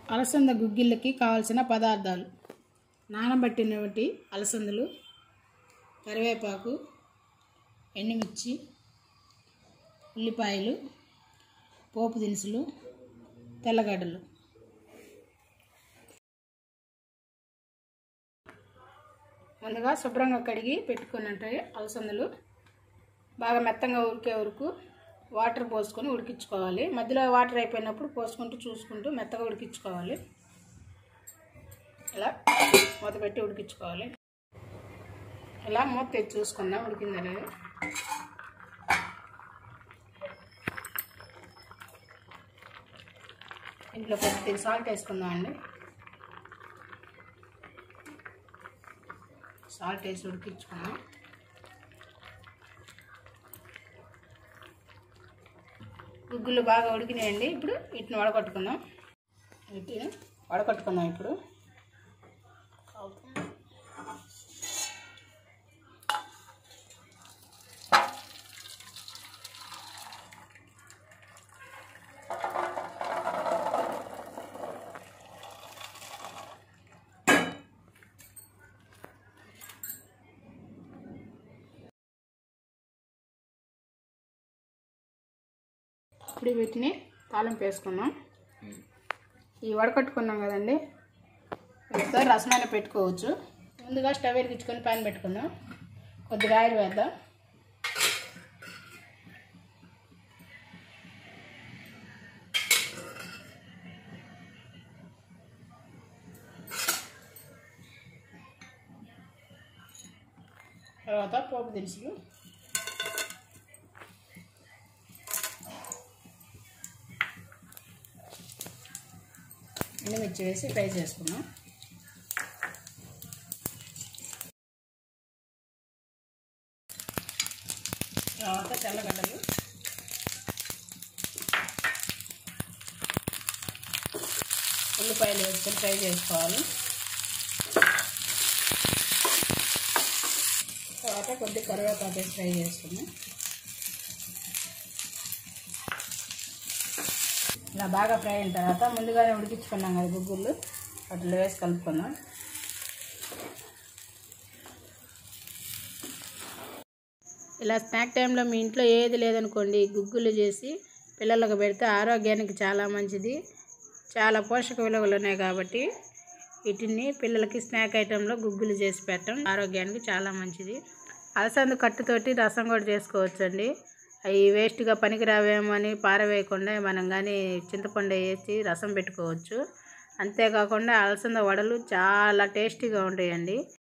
అలసంద గుగ్గిళ్ళకి కావాల్సిన పదార్థాలు నానబట్టినటువంటి అలసందలు కరివేపాకు ఎండుమిర్చి ఉల్లిపాయలు పోపు దినుసులు తెల్లగడ్డలు ముందుగా శుభ్రంగా కడిగి పెట్టుకున్నట్టు అలసందలు బాగా మెత్తంగా ఉడికే వరకు వాటర్ పోసుకొని ఉడికించుకోవాలి మధ్యలో వాటర్ అయిపోయినప్పుడు పోసుకుంటూ చూసుకుంటూ మెత్తగా ఉడికించుకోవాలి ఇలా మూత పెట్టి ఉడికించుకోవాలి ఇలా మూత తెచ్చి చూసుకుందాం ఉడికిందా లేదు ఇంట్లో కొద్దిగా సాల్ట్ వేసుకుందాం అండి సాల్ట్ వేసి ఉడికించుకున్నాం గుగ్గులు బాగా ఉడికినాయండి ఇప్పుడు వీటిని వడగొట్టుకుందాం వీటిని వడగొట్టుకుందాం ఇప్పుడు ఇప్పుడు వీటిని తాలింపు వేసుకుందాం ఈ వడకట్టుకున్నాం కదండి వీటితో రసమైన పెట్టుకోవచ్చు ముందుగా స్టవ్ వెలిగించుకొని పైన పెట్టుకుందాం కొద్దిగా ఆయిల్ వేద్దాం తర్వాత పోపు దినుసులు ఎండుమిర్చి వేసి ఫ్రై చేసుకున్నాం తర్వాత తెల్లగడ్డలు ఉల్లిపాయలు వేసుకొని ఫ్రై చేసుకోవాలి తర్వాత కొద్దిగా కరివేపాకు వేసి ఫ్రై చేసుకున్నాం ఇలా బాగా ఫ్రై అయిన తర్వాత ముందుగానే ఉడికించుకున్నాం కదా గుగ్గుళ్ళు వాటిలో వేసి కలుపుకుందాం ఇలా స్నాక్ టైంలో మీ ఇంట్లో ఏది లేదనుకోండి గుగ్గులు చేసి పిల్లలకు పెడితే ఆరోగ్యానికి చాలా మంచిది చాలా పోషక విలువలు ఉన్నాయి కాబట్టి వీటిని పిల్లలకి స్నాక్ ఐటెంలో గుగ్గులు చేసి పెట్టడం ఆరోగ్యానికి చాలా మంచిది అలసంద కట్టుతోటి రసం కూడా చేసుకోవచ్చండి అవి వేస్ట్గా పనికిరావేమో అని పారవేయకుండా మనం కానీ చింతపండు వేసి రసం పెట్టుకోవచ్చు అంతేకాకుండా అలసంద వడలు చాలా టేస్టీగా ఉంటాయండి